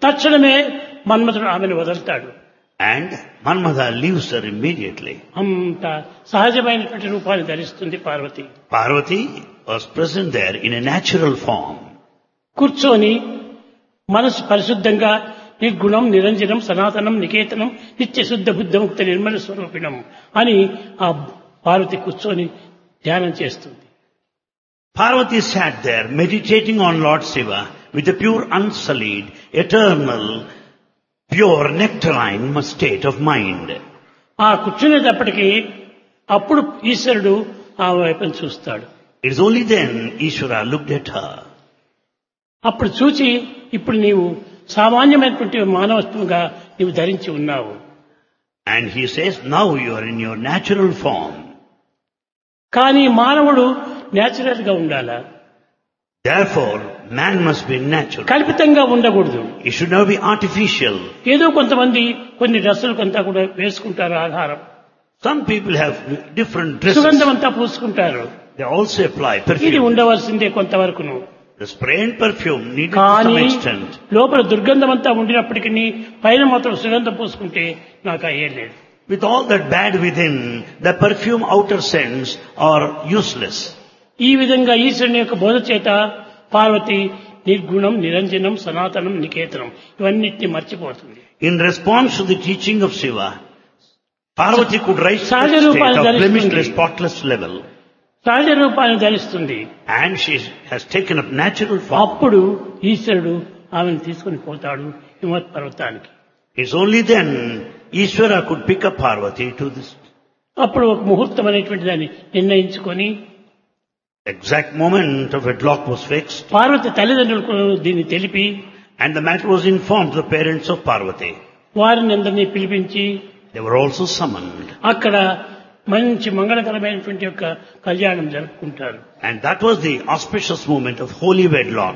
తక్షణమే మన్మథుడు ఆమెను వదులుతాడు And Manmada leaves her immediately. అంత సహజమైనటువంటి రూపాన్ని ధరిస్తుంది Parvati Parvati was present there in a natural form. కూర్చొని మనసు పరిశుద్ధంగా నిర్గుణం నిరంజనం సనాతనం నికేతనం నిత్య శుద్ధ బుద్ధముక్త నిర్మల స్వరూపిణం అని ఆ పార్వతి కూర్చొని ధ్యానం చేస్తుంది Parvati sat there meditating on Lord Shiva with a pure unsullied, eternal, pure nectarine state of mind. ఆ కూర్చునేటప్పటికీ అప్పుడు ఈశ్వరుడు ఆ వైపును చూస్తాడు It is only then Ishvara looked at her. అప్పుడు చూచి ఇప్పుడు నీవు సామాన్యమైనటువంటి మానవత్వంగా నీవు ధరించి ఉన్నావు And he says, now you are in your natural form. కానీ మానవుడు నేచురల్ గా ఉండాలా Therefore, man must be natural. కల్పితంగా ఉండకూడదు He should not be artificial. ఏదో కొంతమంది కొన్ని డ్రెస్సులు కొంత కూడా వేసుకుంటారు ఆధారం Some people have different dresses. సుగంధం అంతా పూసుకుంటారు They also apply ఇది perfume. ఉండవలసిందే కొంతవరకును The spray and perfume needed to some కానీ extent. లోపల దుర్గంధం అంతా ఉండినప్పటికీ పైన మాత్రం సుగంధం పూసుకుంటే నాకు అయ్యేది లేదు With all that bad within, the perfume outer scents are useless. ఈ విధంగా ఈశ్వరుని యొక్క బోధ చేత పార్వతి నిర్గుణం నిరంజనం సనాతనం నికేతనం ఇవన్నిటిని మర్చిపోతుంది In response to the teaching of Shiva, Parvati could rise to సహజ the state రూపాన్ని of ధరిస్తుంది. blemishless, spotless level. సహజ రూపాన్ని ధరిస్తుంది And she has taken up natural form. అప్పుడు ఈశ్వరుడు ఆమెను తీసుకుని పోతాడు హిమత్ పర్వతానికి It's only then Ishvara could pick up Parvati to this అప్పుడు ఒక ముహూర్తం అనేటువంటి దాన్ని నిర్ణయించుకొని exact moment of wedlock was fixed. Parvati తల్లిదండ్రులకు దీన్ని తెలిపి And the matter was informed to the parents of Parvati. వారిని అందరినీ పిలిపించి They were also summoned. అక్కడ మంచి మంగళకరమైనటువంటి యొక్క కళ్యాణం జరుపుకుంటారు And that was the auspicious moment of holy wedlock.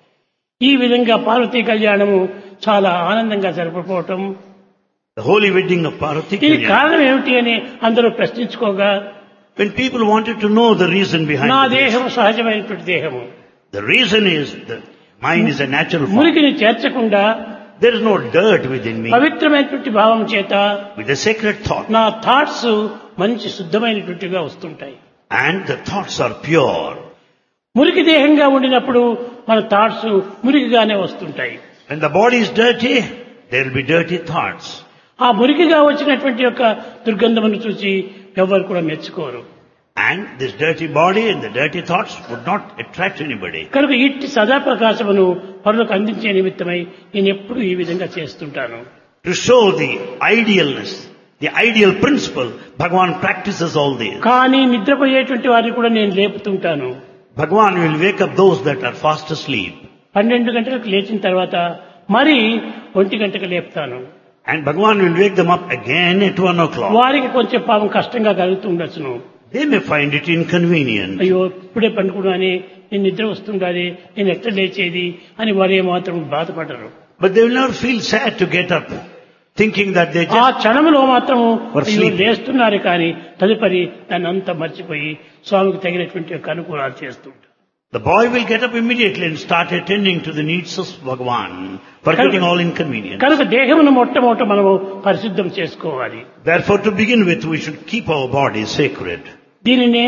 ఈ విధంగా పార్వతీ కళ్యాణము చాలా ఆనందంగా జరపకపోవటం The holy wedding of Parvati. దీనికి Kalyan. కారణం ఏమిటి అని అందరూ ప్రశ్నించుకోగా When people wanted to know the reason behind నా this, దేహము సహజమైనటువంటి దేహము the reason is that mine is a natural form. మురికిని చేర్చకుండా There is no dirt within me. పవిత్రమైనటువంటి భావం చేత With a sacred thought. నా థాట్స్ మంచి శుద్ధమైనటువంటిగా వస్తుంటాయి And the thoughts are pure. మురికి దేహంగా ఉండినప్పుడు మన థాట్స్ మురికిగానే వస్తుంటాయి When the body is dirty, there will be dirty thoughts. ఆ మురికిగా వచ్చినటువంటి యొక్క దుర్గంధమును చూసి ఎవరు కూడా మెచ్చుకోరు And this dirty body and the dirty thoughts would not attract anybody. కనుక ఇట్టి సదాప్రకాశమును పరులకు అందించే నిమిత్తమై నేను ఎప్పుడు ఈ విధంగా చేస్తుంటాను To show the idealness, the ideal principle, Bhagavan practices all this. కానీ నిద్రపోయేటువంటి వారిని కూడా నేను లేపుతుంటాను Bhagavan will wake up those that are fast asleep. పన్నెండు గంటలకు లేచిన తర్వాత మరి ఒంటి గంటకు లేపుతాను And Bhagavan will wake them up again at one o'clock. వారికి కొంచెం పాపం కష్టంగా కలుగుతుండొచ్చును They may find it inconvenient. అయ్యో ఇప్పుడే పండుకున్నాని నేను నిద్ర వస్తుండాలి నేను ఎట్లా లేచేది అని వారు ఏమాత్రం బాధపడరు But they will never feel sad to get up, thinking that they ఆ just క్షణంలో మాత్రం Or అయ్యో sleep. లేస్తున్నారు కానీ తదుపరి దాన్ని అంతా మర్చిపోయి స్వామికి తగినటువంటి యొక్క అనుకూలాలు చేస్తుంటారు The boy will get up immediately and start attending to the needs of Bhagavan, forgetting all inconvenience. కనుక దేహమును మొట్టమొదట మనము పరిశుద్ధం చేసుకోవాలి Therefore, to begin with, we should keep our body sacred. దీనినే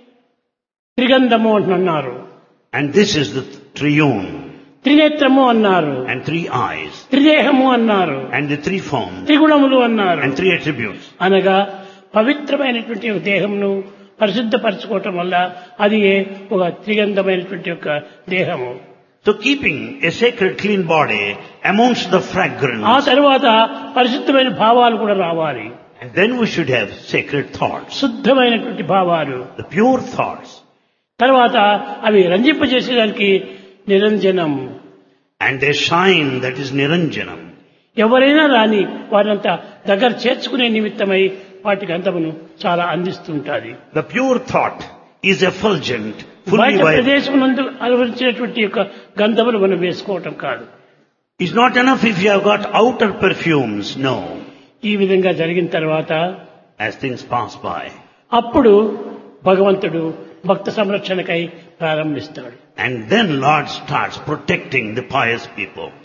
త్రిగంధము అంటున్నారు And this is the triune, త్రినేత్రము అన్నారు and three eyes, త్రిదేహము అన్నారు and the three forms, త్రిగుణములు అన్నారు and three attributes. అనగా పవిత్రమైనటువంటి ఒక దేహమును పరిశుద్ధపరచుకోవటం వల్ల అది ఒక త్రిగంధమైనటువంటి యొక్క దేహము So keeping a sacred clean body amongst the ఆ fragrance, తరువాత పరిశుద్ధమైన భావాలు కూడా రావాలి and then we should have sacred thoughts, శుద్ధమైనటువంటి భావాలు the pure thoughts, తర్వాత అవి రంజింపజేసేదానికి నిరంజనం and they shine, that is Niranjanam. ఎవరైనా రాని వారినంతా దగ్గర చేర్చుకునే నిమిత్తమై వాటి గంధమును చాలా అందిస్తుంటాది The pure thought is effulgent, fully బయట vibrant. ప్రదేశం నందు అనుభవించినటువంటి యొక్క గంధములు మనం వేసుకోవటం కాదు It's not enough if you have got outer perfumes, no, ఈ విధంగా జరిగిన తర్వాత as things pass by. అప్పుడు భగవంతుడు భక్త సంరక్షణకై ప్రారంభిస్తాడు And then Lord starts protecting the pious people.